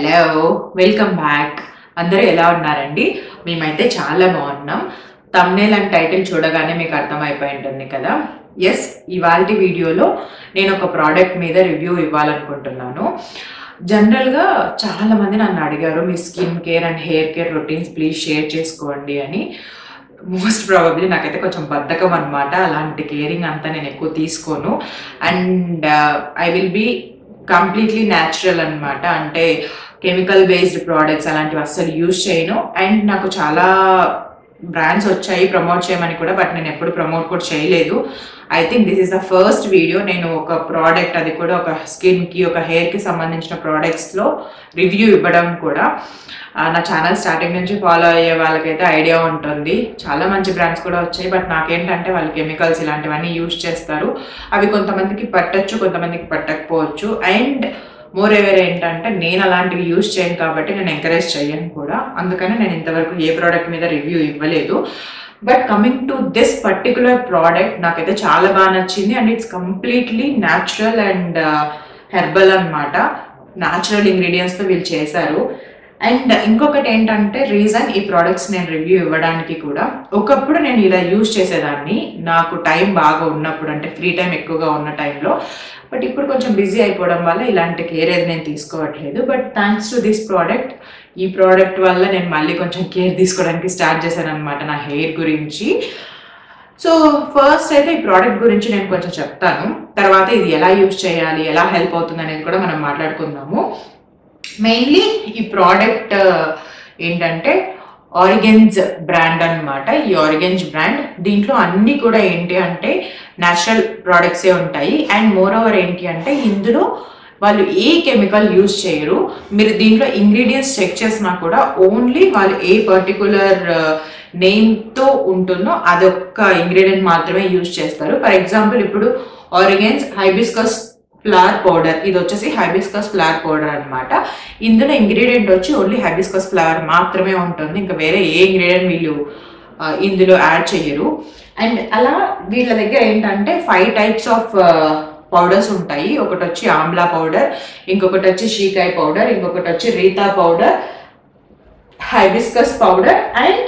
hello welcome back అందరూ ఎలా ఉన్నారండి మేమైతే చాలా బాగున్నాం తమ్నేల్ అండ్ టైటిల్ చూడగానే మీకు అర్థమైపోయి ఉంటుంది కదా ఎస్ ఇవాళ వీడియోలో నేను ఒక ప్రోడక్ట్ మీద రివ్యూ ఇవ్వాలనుకుంటున్నాను జనరల్గా చాలా మంది నన్ను అడిగారు మీ skin care and hair care routines please share చేసుకోండి అని మోస్ట్ ప్రాబబ్లీ నాకైతే కొంచెం బద్ధకం అనమాట అలాంటి కేరింగ్ అంతా నేను ఎక్కువ తీసుకోను and I will be completely natural అన్నమాట అంటే కెమికల్ బేస్డ్ ప్రోడక్ట్స్ అలాంటివి అస్సలు యూజ్ చేయను అండ్ నాకు చాలా బ్రాండ్స్ వచ్చాయి ప్రమోట్ చేయమని కూడా బట్ నేను ఎప్పుడు ప్రమోట్ కూడా చేయలేదు I think this is the first video నేను ఒక ప్రోడక్ట్ అది కూడా ఒక స్కిన్కి ఒక హెయిర్కి సంబంధించిన ప్రోడక్ట్స్లో రివ్యూ ఇవ్వడం కూడా ఆ, నా ఛానల్ స్టార్టింగ్ నుంచి ఫాలో అయ్యే వాళ్ళకైతే ఐడియా ఉంటుంది చాలా మంచి బ్రాండ్స్ కూడా వచ్చాయి బట్ నాకేంటంటే వాళ్ళు కెమికల్స్ ఇలాంటివన్నీ యూజ్ చేస్తారు అవి కొంతమందికి పట్టచ్చు కొంతమందికి పట్టకపోవచ్చు అండ్ మోర్ ఎవర్ ఏంటంటే నేను అలాంటివి యూజ్ చేయను కాబట్టి నేను ఎంకరేజ్ చేయను కూడా అందుకని నేను ఇంతవరకు ఏ ప్రోడక్ట్ మీద రివ్యూ ఇవ్వలేదు but coming to this particular product నాకైతే చాలా బాగా నచ్చింది and it's completely natural and herbal అనమాట న్యాచురల్ ఇంగ్రీడియంట్స్తో వీళ్ళు చేశారు అండ్ ఇంకొకటి ఏంటంటే రీజన్ ఈ ప్రోడక్ట్స్ నేను రివ్యూ ఇవ్వడానికి కూడా ఒకప్పుడు నేను ఇలా యూజ్ చేసేదాన్ని నాకు టైం బాగా ఉన్నప్పుడు అంటే ఫ్రీ టైం ఎక్కువగా ఉన్న టైంలో బట్ ఇప్పుడు కొంచెం బిజీ అయిపోవడం వల్ల ఇలాంటి కేర్ ఏది నేను తీసుకోవట్లేదు but thanks to this product ఈ ప్రోడక్ట్ వల్ల నేను మళ్ళీ కొంచెం కేర్ తీసుకోవడానికి స్టార్ట్ చేశాను అనమాట నా హెయిర్ గురించి సో ఫస్ట్ అయితే ఈ ప్రోడక్ట్ గురించి నేను కొంచెం చెప్తాను తర్వాత ఇది ఎలా యూజ్ చేయాలి ఎలా హెల్ప్ అవుతుంది అనేది కూడా మనం మాట్లాడుకుందాము మెయిన్లీ ఈ ప్రోడక్ట్ ఏంటంటే ఆరిగెన్స్ బ్రాండ్ అన్నమాట ఈ ఆరిగెన్స్ బ్రాండ్ దీంట్లో అన్ని కూడా ఏంటి అంటే న్యాచురల్ ప్రోడక్ట్సే ఉంటాయి అండ్ మోర్ ఓవర్ ఏంటి అంటే ఇందులో వాళ్ళు ఏ కెమికల్ యూజ్ చేయరు మీరు దీంట్లో ఇంగ్రీడియంట్స్ చెక్ చేసినా కూడా ఓన్లీ వాళ్ళు ఏ పర్టికులర్ నేమ్తో ఉంటుందో అదొక్క ఇంగ్రీడియంట్ మాత్రమే యూజ్ చేస్తారు ఫర్ ఎగ్జాంపుల్ ఇప్పుడు ఆరిగెన్స్ హైబిస్కస్ ఫ్లవర్ పౌడర్ ఇది వచ్చేసి హైబిస్కస్ ఫ్లవర్ పౌడర్ అన్నమాట ఇందులో ఇంగ్రీడియంట్ వచ్చి ఓన్లీ హైబిస్కస్ ఫ్లవర్ మాత్రమే ఉంటుంది ఇంకా వేరే ఏ ఇంగ్రీడియంట్ వీళ్ళు ఆ, ఇందులో యాడ్ చేయరు అండ్ అలా వీళ్ళ దగ్గర ఏంటంటే ఫైవ్ టైప్స్ ఆఫ్ పౌడర్స్ ఉంటాయి ఒకటి వచ్చి ఆమ్లా పౌడర్ ఇంకొకటి వచ్చి షీకాయ్ పౌడర్ ఇంకొకటి వచ్చి reetha powder hibiscus powder and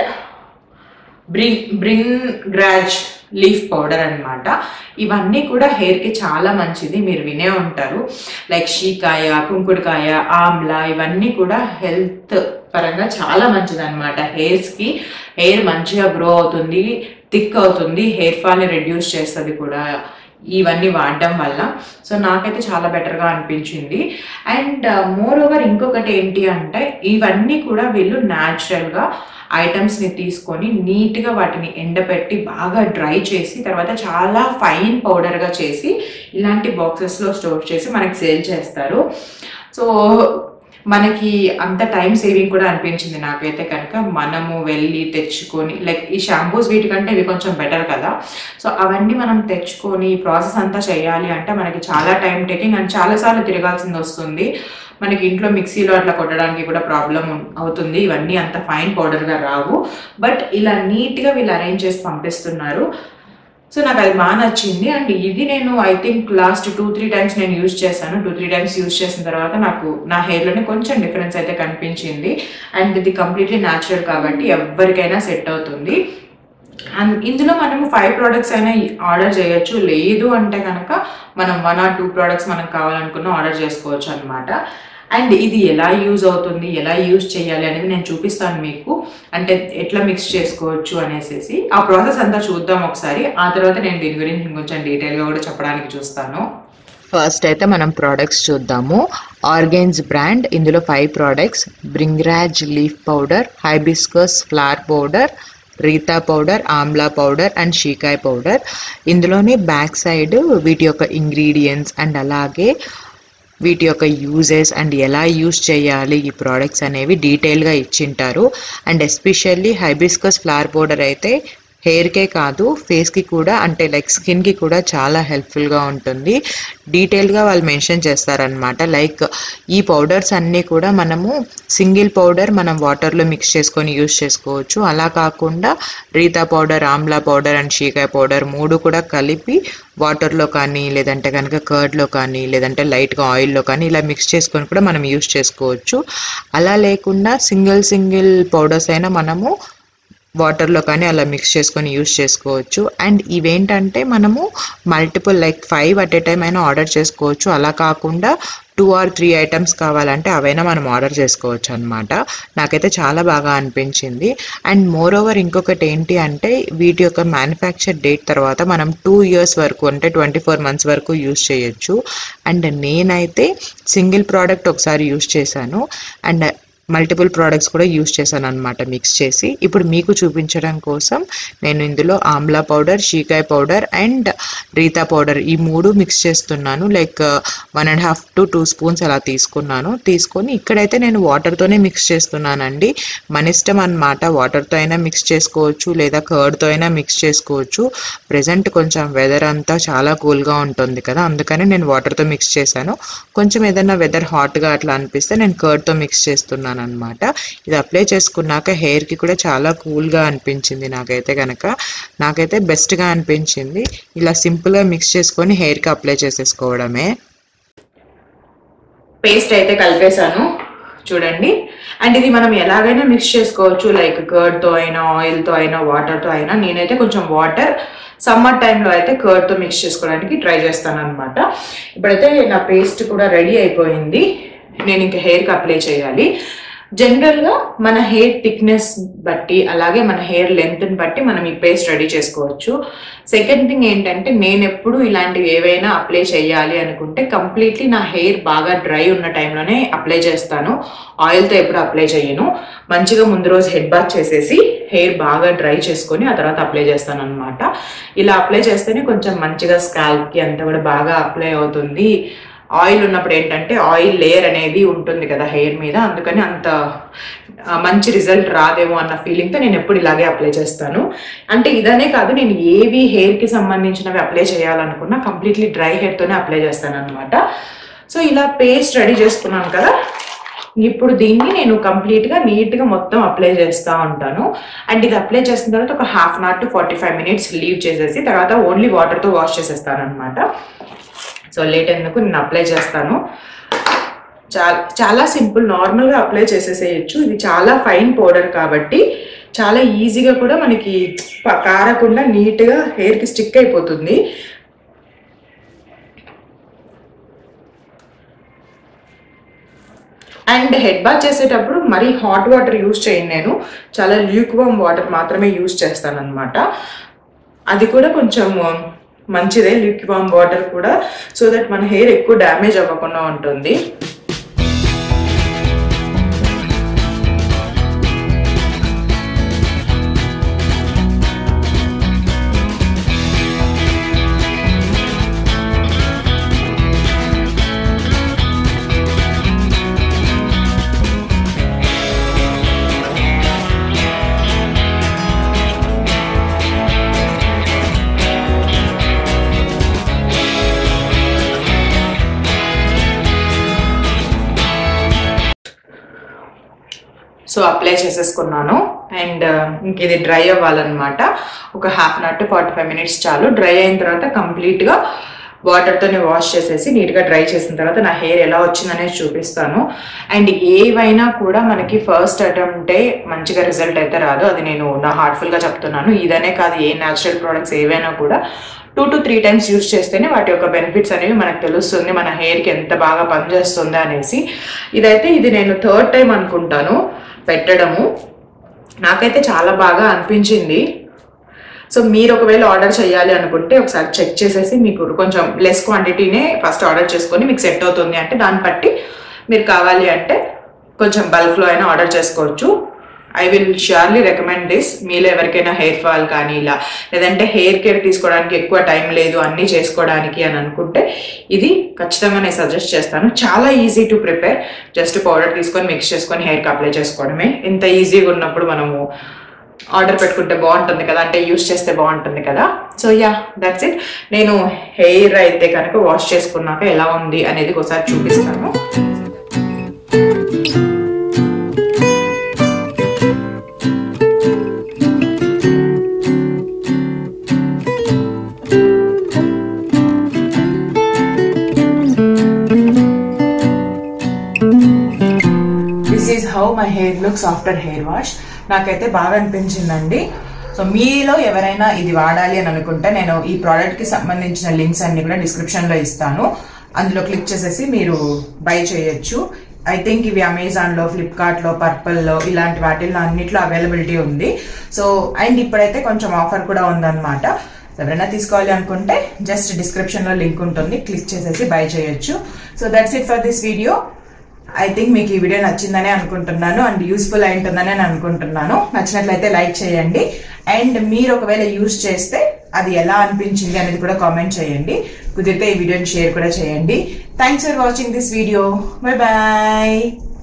bhring bhringraj leaf powder అన్నమాట ఇవన్నీ కూడా హెయిర్కి చాలా మంచిది మీరు వినే ఉంటారు లైక్ షీకాయ కుంకుడుకాయ ఆమ్లా ఇవన్నీ కూడా హెల్త్ పరంగా చాలా మంచిది అనమాట హెయిర్స్కి హెయిర్ మంచిగా గ్రో అవుతుంది థిక్ అవుతుంది హెయిర్ ఫాల్ని రెడ్యూస్ చేస్తుంది కూడా ఇవన్నీ వాడడం వల్ల సో నాకైతే చాలా బెటర్గా అనిపించింది అండ్ మోర్ ఓవర్ ఇంకొకటి ఏంటి అంటే ఇవన్నీ కూడా వీళ్ళు న్యాచురల్గా ఐటమ్స్ని తీసుకొని నీట్గా వాటిని ఎండబెట్టి బాగా డ్రై చేసి తర్వాత చాలా ఫైన్ పౌడర్గా చేసి ఇలాంటి బాక్సెస్లో స్టోర్ చేసి మనకి సేల్ చేస్తారు సో మనకి అంత టైం సేవింగ్ కూడా అనిపించింది నాకైతే కనుక మనము వెళ్ళి తెచ్చుకొని లైక్ ఈ షాంపూస్ వీటికంటే ఇవి కొంచెం బెటర్ కదా సో అవన్నీ మనం తెచ్చుకొని ఈ ప్రాసెస్ అంతా చేయాలి అంటే మనకి చాలా టైం టేకింగ్ అండ్ చాలాసార్లు తిరగాల్సింది వస్తుంది మనకి ఇంట్లో మిక్సీలో అట్లా కొట్టడానికి కూడా ప్రాబ్లం అవుతుంది ఇవన్నీ అంత ఫైన్ పౌడర్గా రావు బట్ ఇలా నీట్గా వీళ్ళు అరేంజ్ చేసి పంపిస్తున్నారు సో నాకు అది బాగా నచ్చింది అండ్ ఇది నేను I think last two three times నేను యూజ్ చేశాను టూ త్రీ టైమ్స్ యూజ్ చేసిన తర్వాత నాకు నా హెయిర్లోనే కొంచెం డిఫరెన్స్ అయితే కనిపించింది అండ్ ఇది కంప్లీట్లీ న్యాచురల్ కాబట్టి ఎవరికైనా సెట్ అవుతుంది అండ్ ఇందులో మనము ఫైవ్ ప్రోడక్ట్స్ అయినా ఆర్డర్ చేయొచ్చు లేదు అంటే కనుక మనం వన్ ఆర్ టూ ప్రోడక్ట్స్ మనకు కావాలనుకున్న ఆర్డర్ చేసుకోవచ్చు అనమాట అండ్ ఇది ఎలా యూజ్ అవుతుంది ఎలా యూజ్ చేయాలి అనేది నేను చూపిస్తాను మీకు అంటే ఎట్లా మిక్స్ చేసుకోవచ్చు అనేసి ఆ ప్రాసెస్ అంతా చూద్దాం ఒకసారి ఆ తర్వాత నేను దీని గురించి ఇంకొంచెం డీటెయిల్గా కూడా చెప్పడానికి చూస్తాను ఫస్ట్ అయితే మనం ప్రోడక్ట్స్ చూద్దాము ఆర్గెన్స్ బ్రాండ్ ఇందులో five products bhringraj leaf powder hibiscus flower powder reetha powder amla powder and shikakai powder ఇందులోనే బ్యాక్ సైడ్ వీటి యొక్క ఇంగ్రీడియంట్స్ అండ్ అలాగే వీటి యొక్క యూజెస్ అండ్ ఎలా యూజ్ చేయాలి ఈ ప్రోడక్ట్స్ అనేవి డీటెయిల్గా ఇచ్చింటారు and especially hibiscus flower powder అయితే హెయిర్కే కాదు ఫేస్కి కూడా అంటే లైక్ స్కిన్కి కూడా చాలా హెల్ప్ఫుల్గా ఉంటుంది డీటెయిల్గా వాళ్ళు మెన్షన్ చేస్తారనమాట లైక్ ఈ పౌడర్స్ అన్నీ కూడా మనము సింగిల్ పౌడర్ మనం వాటర్లో మిక్స్ చేసుకొని యూస్ చేసుకోవచ్చు అలా కాకుండా reetha powder amla powder and shikakai powder మూడు కూడా కలిపి వాటర్లో కానీ లేదంటే కనుక కర్డ్లో కానీ లేదంటే లైట్గా ఆయిల్లో కానీ ఇలా మిక్స్ చేసుకొని కూడా మనం యూస్ చేసుకోవచ్చు అలా లేకుండా సింగిల్ సింగిల్ పౌడర్స్ అయినా మనము వాటర్లో కానీ అలా మిక్స్ చేసుకొని యూస్ చేసుకోవచ్చు అండ్ ఇవేంటంటే మనము multiple like five at a time అయినా ఆర్డర్ చేసుకోవచ్చు అలా కాకుండా టూ ఆర్ త్రీ ఐటమ్స్ కావాలంటే అవైనా మనం ఆర్డర్ చేసుకోవచ్చు అనమాట నాకైతే చాలా బాగా అనిపించింది అండ్ మోర్ ఓవర్ ఇంకొకటి ఏంటి అంటే వీటి యొక్క మ్యానుఫ్యాక్చర్ డేట్ తర్వాత మనం టూ ఇయర్స్ వరకు అంటే ట్వంటీ ఫోర్ మంత్స్ వరకు యూస్ చేయొచ్చు అండ్ నేనైతే సింగిల్ ప్రోడక్ట్ ఒకసారి యూస్ చేశాను అండ్ మల్టిపుల్ ప్రోడక్ట్స్ కూడా యూస్ చేశాను అనమాట మిక్స్ చేసి ఇప్పుడు మీకు చూపించడం కోసం నేను ఇందులో amla powder shikakai powder and reetha powder ఈ మూడు మిక్స్ చేస్తున్నాను like one and half to two spoons అలా తీసుకున్నాను తీసుకొని ఇక్కడైతే నేను వాటర్తోనే మిక్స్ చేస్తున్నానండి మన ఇష్టం అనమాట వాటర్తో అయినా మిక్స్ చేసుకోవచ్చు లేదా కర్డ్తో అయినా మిక్స్ చేసుకోవచ్చు ప్రజెంట్ కొంచెం వెదర్ అంతా చాలా కూల్గా ఉంటుంది కదా అందుకని నేను వాటర్తో మిక్స్ చేశాను కొంచెం ఏదైనా వెదర్ హాట్గా అట్లా అనిపిస్తే నేను కర్డ్తో మిక్స్ చేస్తున్నాను అనమాట ఇది అప్లై చేసుకున్నాక హెయిర్కి కూడా చాలా కూల్గా అనిపించింది నాకైతే కనుక నాకైతే బెస్ట్గా అనిపించింది ఇలా సింపుల్గా మిక్స్ చేసుకొని హెయిర్కి అప్లై చేసేసుకోవడమే పేస్ట్ అయితే కలిపేశాను చూడండి అండ్ ఇది మనం ఎలాగైనా మిక్స్ చేసుకోవచ్చు లైక్ కర్డ్తో అయినా ఆయిల్తో అయినా వాటర్తో అయినా నేనైతే కొంచెం వాటర్ సమ్మర్ టైంలో అయితే కర్డ్తో మిక్స్ చేసుకోవడానికి ట్రై చేస్తాను అనమాట ఇప్పుడైతే నా పేస్ట్ కూడా రెడీ అయిపోయింది నేను ఇంకా హెయిర్కి అప్లై చేయాలి జనరల్గా మన హెయిర్ థిక్నెస్ బట్టి అలాగే మన హెయిర్ లెంత్ని బట్టి మనం ఈ పేస్ట్ రెడీ చేసుకోవచ్చు సెకండ్ థింగ్ ఏంటంటే నేను ఎప్పుడు ఇలాంటివి ఏవైనా అప్లై చేయాలి అనుకుంటే కంప్లీట్లీ నా హెయిర్ బాగా డ్రై ఉన్న టైంలోనే అప్లై చేస్తాను ఆయిల్తో ఎప్పుడు అప్లై చేయను మంచిగా ముందు రోజు హెడ్ బాత్ చేసేసి హెయిర్ బాగా డ్రై చేసుకొని ఆ తర్వాత అప్లై చేస్తాను అనమాట ఇలా అప్లై చేస్తేనే కొంచెం మంచిగా స్కాల్ప్కి అంతా కూడా బాగా అప్లై అవుతుంది ఆయిల్ ఉన్నప్పుడు ఏంటంటే ఆయిల్ లేయర్ అనేది ఉంటుంది కదా హెయిర్ మీద అందుకని అంత ఆ, మంచి రిజల్ట్ రాదేమో అన్న ఫీలింగ్తో నేను ఎప్పుడు ఇలాగే అప్లై చేస్తాను అంటే ఇదనే కాదు నేను ఏవి హెయిర్కి సంబంధించినవి అప్లై చేయాలనుకున్నా కంప్లీట్లీ డ్రై హెయిర్తోనే అప్లై చేస్తాను అనమాట సో ఇలా పేస్ట్ రెడీ చేసుకున్నాను కదా ఇప్పుడు దీన్ని నేను కంప్లీట్గా నీట్గా మొత్తం అప్లై చేస్తూ ఉంటాను అండ్ ఇది అప్లై చేసిన తర్వాత ఒక half an hour to forty five minutes leave చేసేసి తర్వాత ఓన్లీ వాటర్తో వాష్ చేసేస్తాను అనమాట సో లేట్ ఎందుకు నేను అప్లై చేస్తాను చాలా చాలా సింపుల్ నార్మల్గా అప్లై చేసేసేయచ్చు ఇది చాలా ఫైన్ పౌడర్ కాబట్టి చాలా ఈజీగా కూడా మనకి ప- కారకుండా నీట్గా హెయిర్కి స్టిక్ అయిపోతుంది అండ్ హెడ్ బాత్ చేసేటప్పుడు మరీ హాట్ వాటర్ యూస్ చేయను నేను చాలా ల్యూక్వామ్ వాటర్ మాత్రమే యూస్ చేస్తాను అనమాట అది కూడా కొంచెం మంచిదే ల్యూక్వామ్ వాటర్ కూడా సో దట్ మన హెయిర్ ఎక్కువ డ్యామేజ్ అవ్వకుండా ఉంటుంది సో అప్లై చేసేసుకున్నాను అండ్ ఇంక ఇది డ్రై అవ్వాలన్నమాట ఒక half an hour to forty five minutes చాలు డ్రై అయిన తర్వాత కంప్లీట్గా వాటర్తోనే వాష్ చేసేసి నీట్గా డ్రై చేసిన తర్వాత నా హెయిర్ ఎలా వచ్చిందనేది చూపిస్తాను అండ్ ఏవైనా కూడా మనకి ఫస్ట్ అటెంప్టే మంచిగా రిజల్ట్ అయితే రాదు అది నేను నా హార్ట్ఫుల్గా చెప్తున్నాను ఇదనే కాదు ఏ న్యాచురల్ ప్రోడక్ట్స్ ఏవైనా కూడా two to three times use చేస్తేనే వాటి యొక్క బెనిఫిట్స్ అనేవి మనకు తెలుస్తుంది మన హెయిర్కి ఎంత బాగా పనిచేస్తుంది అనేసి ఇదైతే ఇది నేను థర్డ్ టైం అనుకుంటాను పెట్టడము నాకైతే చాలా బాగా అనిపించింది సో మీరు ఒకవేళ ఆర్డర్ చేయాలి అనుకుంటే ఒకసారి చెక్ చేసేసి మీకు కొంచెం లెస్ క్వాంటిటీనే ఫస్ట్ ఆర్డర్ చేసుకొని మీకు సెట్ అవుతుంది అంటే దాన్ని బట్టి మీరు కావాలి అంటే కొంచెం బల్క్లో అయినా ఆర్డర్ చేసుకోవచ్చు I will surely recommend this మీలో ఎవరికైనా హెయిర్ ఫాల్ కానీ ఇలా లేదంటే హెయిర్ కేర్ తీసుకోవడానికి ఎక్కువ టైం లేదు అన్నీ చేసుకోవడానికి అని అనుకుంటే ఇది ఖచ్చితంగా నేను సజెస్ట్ చేస్తాను చాలా easy to prepare just powder తీసుకొని మిక్స్ చేసుకొని హెయిర్కి అప్లై చేసుకోవడమే ఇంత ఈజీగా ఉన్నప్పుడు మనము ఆర్డర్ పెట్టుకుంటే బాగుంటుంది కదా అంటే యూస్ చేస్తే బాగుంటుంది కదా సో యా దట్స్ ఇట్ నేను హెయిర్ అయితే కనుక వాష్ చేసుకున్నాక ఎలా ఉంది అనేది ఒకసారి చూపిస్తాను this is how my hair looks after hair wash నాకైతే బాగా అనిపించిందండి సో మీలో ఎవరైనా ఇది వాడాలి అని అనుకుంటే నేను ఈ ప్రోడక్ట్ కి సంబంధించిన లింక్స్ అన్ని కూడా డిస్క్రిప్షన్ లో ఇస్తాను అందులో క్లిక్ చేసేసి మీరు బై చేయొచ్చు ఐ థింక్ ఇవి అమెజాన్ లో ఫ్లిప్కార్ట్ లో పర్పుల్ లో ఇలాంటి వాటిల్లో అన్నిట్లో అవైలబిలిటీ ఉంది సో అండ్ ఇప్పుడైతే కొంచెం ఆఫర్ కూడా ఉందన్నమాట ఎవరైనా తీసుకోవాలి అనుకుంటే జస్ట్ డిస్క్రిప్షన్ లో లింక్ ఉంటుంది క్లిక్ చేసేసి బై చేయొచ్చు so that's it for this video I think మీకు ఈ వీడియో నచ్చిందనే అనుకుంటున్నాను అండ్ యూస్ఫుల్ అయి ఉంటుందని నేను అనుకుంటున్నాను నచ్చినట్లయితే లైక్ చేయండి అండ్ మీరు ఒకవేళ యూస్ చేస్తే అది ఎలా అనిపించింది అనేది కూడా కామెంట్ చేయండి కుదిరితే ఈ వీడియోని షేర్ కూడా చేయండి thanks for watching this video bye bye